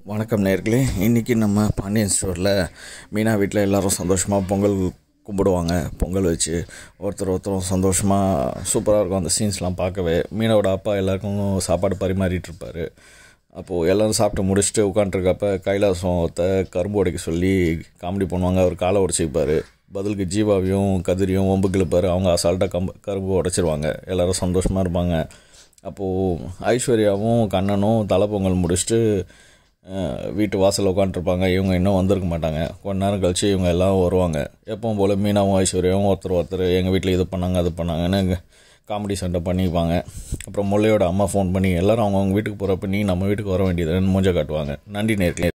வணக்கம் நேர்களே இன்றைக்கி நம்ம பாண்டியன் ஸ்டோரில் மீனா வீட்டில் எல்லோரும் சந்தோஷமாக பொங்கல் கும்பிடுவாங்க பொங்கல் வச்சு ஒருத்தர் ஒருத்தரும் சந்தோஷமாக சூப்பராக இருக்கும் அந்த சீன்ஸ்லாம் பார்க்கவே மீனாவோட அப்பா எல்லாருக்கும் சாப்பாடு பரிமாறிட்டு இருப்பார் அப்போது எல்லோரும் சாப்பிட்டு முடிச்சுட்டு உட்காண்ட்ருக்கப்ப கைலாசம் ஒருத்த கரும்பு உடைக்க சொல்லி காமெடி பண்ணுவாங்க அவர் காலை உடச்சிப்பார் பதிலுக்கு ஜீவாவையும் கதிரியும் ஒம்பு கிழப்பார் அவங்க அசால்ட்டாக கம்பு கரும்பு உடச்சிருவாங்க எல்லோரும் சந்தோஷமாக இருப்பாங்க அப்போது ஐஸ்வர்யாவும் கண்ணனும் தலை பொங்கல் முடிச்சுட்டு அஹ், வீட்டு வாசலில் உட்காந்துருப்பாங்க இவங்க இன்னும் வந்திருக்க மாட்டாங்க கொஞ்ச நேரம் கழிச்சு இவங்க எல்லாம் வருவாங்க எப்பவும் போல் மீனாவும் ஐஸ்வர்யாவும் ஒருத்தர் ஒருத்தர் எங்கள் வீட்டில் இது பண்ணாங்க அது பண்ணாங்கன்னு காமெடி சண்டை பண்ணிப்பாங்க அப்புறம் முல்லையோட அம்மா ஃபோன் பண்ணி எல்லாரும் அவங்கவுங்க வீட்டுக்கு போகிறப்ப நீ நம்ம வீட்டுக்கு வர வேண்டியதுன்னு மூஞ்ச காட்டுவாங்க நன்றி நேர்களே